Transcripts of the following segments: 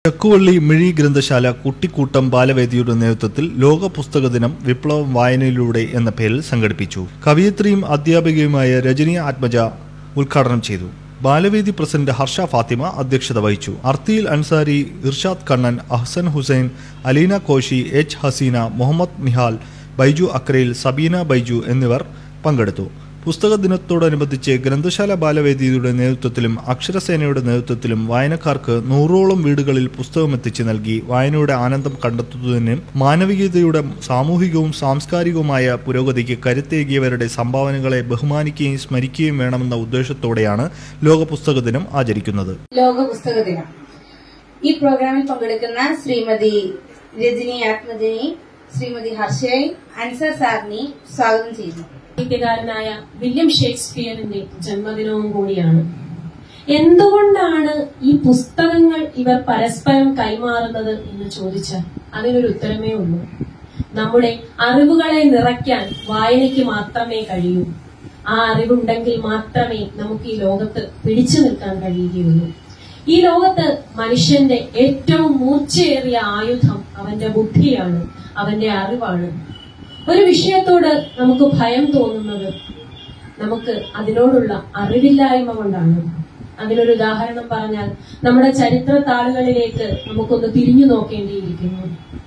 ചക്കുവള്ളി മിഴി ഗ്രന്ഥശാല കുട്ടിക്കൂട്ടം ബാലവേദിയുടെ നേതൃത്വത്തിൽ ലോക പുസ്തക ദിനം വിപ്ലവം വായനയിലൂടെ എന്ന പേരിൽ സംഘടിപ്പിച്ചു കവിയത്രിയും അധ്യാപികയുമായ രജനി ആത്മജ ഉദ്ഘാടനം ചെയ്തു ബാലവേദി പ്രസിഡന്റ് ഹർഷ ഫാത്തിമ അധ്യക്ഷത വഹിച്ചു അർത്തിയിൽ അൻസാരി ഇർഷാദ് കണ്ണൻ അഹ്സൻ ഹുസൈൻ അലീന കോശി എച്ച് ഹസീന മുഹമ്മദ് നിഹാൽ ബൈജു അക്രയിൽ സബീന ബൈജു എന്നിവർ പങ്കെടുത്തു പുസ്തക ദിനത്തോടനുബന്ധിച്ച് ഗ്രന്ഥശാല ബാലവേദിയുടെ നേതൃത്വത്തിലും അക്ഷരസേനയുടെ നേതൃത്വത്തിലും വായനക്കാർക്ക് നൂറോളം വീടുകളിൽ പുസ്തകം എത്തിച്ചു നൽകി വായനയുടെ ആനന്ദം കണ്ടെത്തുന്നതിനും മാനവികതയുടെ സാമൂഹികവും സാംസ്കാരികവുമായ പുരോഗതിക്ക് കരുത്തേകിയവരുടെ സംഭാവനകളെ ബഹുമാനിക്കുകയും സ്മരിക്കുകയും വേണമെന്ന ഉദ്ദേശത്തോടെയാണ് ലോക പുസ്തക ദിനം ആചരിക്കുന്നത് ലോക പുസ്തക ദിനം ഈ പ്രോഗ്രാമിൽ പങ്കെടുക്കുന്ന ശ്രീമതി രജനി ആത്മജനി ശ്രീമതി ഹർഷയെ അൻസർ സാറിനെ സ്വാഗതം ചെയ്യുന്നു സാഹിത്യകാരനായ വില്യം ഷേക്സ്പിയറിന്റെ ജന്മദിനവും കൂടിയാണ് എന്തുകൊണ്ടാണ് ഈ പുസ്തകങ്ങൾ ഇവർ പരസ്പരം കൈമാറുന്നത് എന്ന് ചോദിച്ചാൽ അതിനൊരു ഉത്തരമേ ഉള്ളൂ നമ്മുടെ അറിവുകളെ നിറയ്ക്കാൻ വായനയ്ക്ക് മാത്രമേ കഴിയൂ ആ അറിവുണ്ടെങ്കിൽ മാത്രമേ നമുക്ക് ഈ ലോകത്ത് പിടിച്ചു നിൽക്കാൻ കഴിയുകയുള്ളൂ ഈ ലോകത്ത് മനുഷ്യന്റെ ഏറ്റവും മൂർച്ചയേറിയ ആയുധം അവന്റെ ബുദ്ധിയാണ് അവന്റെ അറിവാണ് ഒരു വിഷയത്തോട് നമുക്ക് ഭയം തോന്നുന്നത് നമുക്ക് അതിനോടുള്ള അറിവില്ലായ്മ കൊണ്ടാണ് അതിനൊരു ഉദാഹരണം പറഞ്ഞാൽ നമ്മുടെ ചരിത്ര താളുകളിലേക്ക് നമുക്കൊന്ന് തിരിഞ്ഞു നോക്കേണ്ടിയിരിക്കുന്നു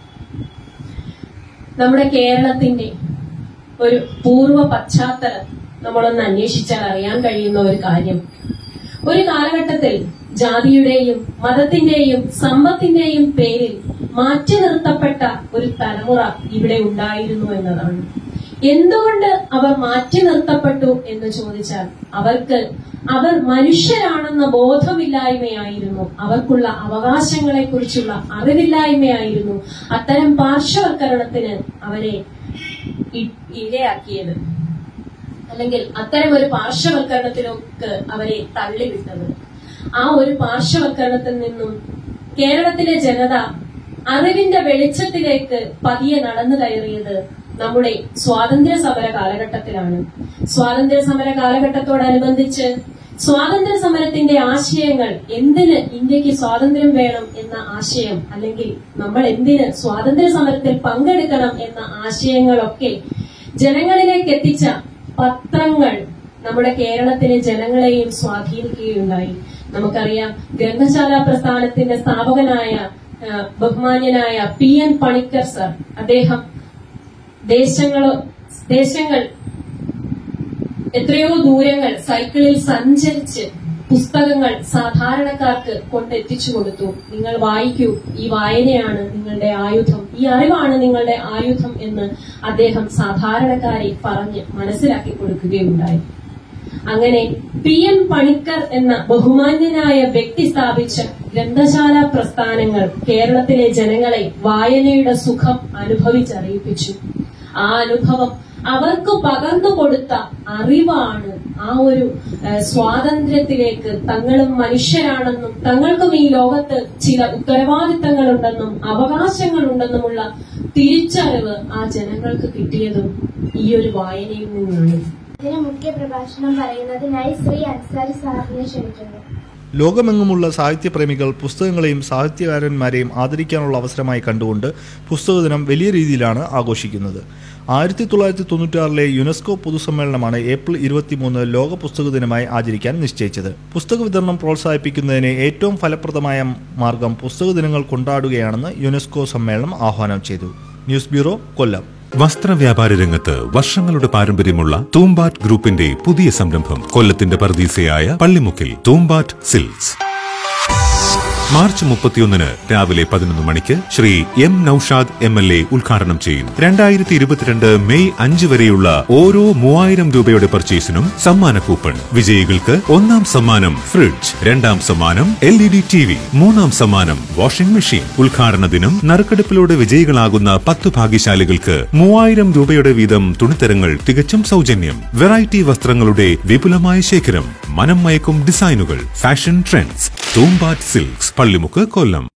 നമ്മുടെ കേരളത്തിന്റെ ഒരു പൂർവ്വ പശ്ചാത്തലം നമ്മളൊന്ന് അന്വേഷിച്ചാൽ അറിയാൻ കഴിയുന്ന ഒരു കാര്യം ഒരു കാലഘട്ടത്തിൽ ജാതിയുടെയും മതത്തിന്റെയും സമ്പത്തിന്റെയും പേരിൽ മാറ്റി നിർത്തപ്പെട്ട ഒരു തലമുറ ഇവിടെ ഉണ്ടായിരുന്നു എന്നതാണ് എന്തുകൊണ്ട് അവർ മാറ്റി നിർത്തപ്പെട്ടു എന്ന് ചോദിച്ചാൽ അവർക്ക് അവർ മനുഷ്യരാണെന്ന ബോധമില്ലായ്മയായിരുന്നു അവർക്കുള്ള അവകാശങ്ങളെ കുറിച്ചുള്ള അറിവില്ലായ്മയായിരുന്നു അത്തരം പാർശ്വവൽക്കരണത്തിന് അവരെ ഇ- ഇരയാക്കിയത് അല്ലെങ്കിൽ അത്തരം ഒരു പാർശ്വവൽക്കരണത്തിലേക്ക് അവരെ തള്ളിവിട്ടത് ആ ഒരു പാർശ്വവൽക്കരണത്തിൽ നിന്നും കേരളത്തിലെ ജനത അറിവിന്റെ വെളിച്ചത്തിലേക്ക് പതിയെ നടന്നു കയറിയത് നമ്മുടെ സ്വാതന്ത്ര്യ സമര കാലഘട്ടത്തിലാണ് സ്വാതന്ത്ര്യ സമര കാലഘട്ടത്തോടനുബന്ധിച്ച് സ്വാതന്ത്ര്യ സമരത്തിന്റെ ആശയങ്ങൾ എന്തിന് ഇന്ത്യക്ക് സ്വാതന്ത്ര്യം വേണം എന്ന ആശയം അല്ലെങ്കിൽ നമ്മൾ എന്തിന് സ്വാതന്ത്ര്യ സമരത്തിൽ പങ്കെടുക്കണം എന്ന ആശയങ്ങളൊക്കെ ജനങ്ങളിലേക്ക് എത്തിച്ച പത്രങ്ങൾ നമ്മുടെ കേരളത്തിലെ ജനങ്ങളെയും സ്വാധീനിക്കുകയുണ്ടായി നമുക്കറിയാം ഗ്രന്ഥശാല പ്രസ്ഥാനത്തിന്റെ സ്ഥാപകനായ ആ, ബഹുമാന്യനായ പി എൻ പണിക്കർ സർ അദ്ദേഹം ദേശങ്ങളോ ദേശങ്ങൾ എത്രയോ ദൂരങ്ങൾ സൈക്കിളിൽ സഞ്ചരിച്ച് പുസ്തകങ്ങൾ സാധാരണക്കാർക്ക് കൊണ്ടെത്തിച്ചു കൊടുത്തു നിങ്ങൾ വായിക്കൂ ഈ വായനയാണ് നിങ്ങളുടെ ആയുധം ഈ അറിവാണ് നിങ്ങളുടെ ആയുധം എന്ന് അദ്ദേഹം സാധാരണക്കാരെ പറഞ്ഞ് മനസ്സിലാക്കി കൊടുക്കുകയുണ്ടായി അങ്ങനെ പി എൻ പണിക്കർ എന്ന ബഹുമാന്യനായ വ്യക്തി സ്ഥാപിച്ച ഗ്രന്ഥശാല പ്രസ്ഥാനങ്ങൾ കേരളത്തിലെ ജനങ്ങളെ വായനയുടെ സുഖം അനുഭവിച്ചറിയിപ്പിച്ചു ആ അനുഭവം അവർക്ക് പകർന്നു കൊടുത്ത അറിവാണ് ആ ഒരു ഏഹ്, സ്വാതന്ത്ര്യത്തിലേക്ക് തങ്ങളും മനുഷ്യരാണെന്നും തങ്ങൾക്കും ഈ ലോകത്ത് ചില ഉത്തരവാദിത്തങ്ങളുണ്ടെന്നും അവകാശങ്ങളുണ്ടെന്നുമുള്ള തിരിച്ചറിവ് ആ ജനങ്ങൾക്ക് കിട്ടിയതും ഈ ഒരു വായനയിൽ നിന്നാണ് ഇതിന് മുഖ്യ പ്രഭാഷണം പറയുന്നതിനായി ശ്രീ അൻസാരി സാറിനെ ക്ഷണിക്കുന്നു ലോകമെങ്ങുമുള്ള സാഹിത്യപ്രേമികൾ പുസ്തകങ്ങളെയും സാഹിത്യകാരന്മാരെയും ആദരിക്കാനുള്ള അവസരമായി കണ്ടുകൊണ്ട് പുസ്തക ദിനം വലിയ രീതിയിലാണ് ആഘോഷിക്കുന്നത് ആയിരത്തി തൊള്ളായിരത്തി തൊണ്ണൂറ്റാറിലെ യുനെസ്കോ പൊതുസമ്മേളനമാണ് ഏപ്രിൽ ഇരുപത്തിമൂന്ന് ലോക പുസ്തക ദിനമായി ആചരിക്കാൻ നിശ്ചയിച്ചത് പുസ്തക വിതരണം പ്രോത്സാഹിപ്പിക്കുന്നതിന് ഏറ്റവും ഫലപ്രദമായ മാർഗം പുസ്തക ദിനങ്ങൾ കൊണ്ടാടുകയാണെന്ന് യുനെസ്കോ സമ്മേളനം ആഹ്വാനം ചെയ്തു ന്യൂസ് ബ്യൂറോ കൊല്ലം വസ്ത്രവ്യാപാര രംഗത്ത് വർഷങ്ങളുടെ പാരമ്പര്യമുള്ള തൂമ്പാറ്റ് ഗ്രൂപ്പിന്റെ പുതിയ സംരംഭം കൊല്ലത്തിന്റെ പർദീസയായ പള്ളിമുക്കിൽ തൂമ്പാറ്റ് സിൽക്സ് മാർച്ച് മുപ്പത്തിയൊന്നിന് രാവിലെ പതിനൊന്ന് മണിക്ക് Shri M Noushad M L A ഉദ്ഘാടനം ചെയ്യും രണ്ടായിരത്തി ഇരുപത്തിരണ്ട് മെയ് അഞ്ച് വരെയുള്ള ഓരോ മൂവായിരം രൂപയുടെ പർച്ചേസിനും സമ്മാന കൂപ്പൺ വിജയികൾക്ക് ഒന്നാം സമ്മാനം ഫ്രിഡ്ജ് രണ്ടാം സമ്മാനം L E D T V മൂന്നാം സമ്മാനം വാഷിംഗ് മെഷീൻ ഉദ്ഘാടന ദിനം നറുക്കെടുപ്പിലൂടെ വിജയികളാകുന്ന പത്ത് ഭാഗ്യശാലികൾക്ക് മൂവായിരം രൂപയുടെ വീതം തുണിത്തരങ്ങൾ തികച്ചും സൗജന്യം വെറൈറ്റി വസ്ത്രങ്ങളുടെ വിപുലമായ ശേഖരം മനം മയക്കും ഡിസൈനുകൾ ഫാഷൻ ട്രെൻഡ്സ് തൂമ്പാറ്റ് സിൽക്സ് പള്ളിമുക്ക് കൊല്ലം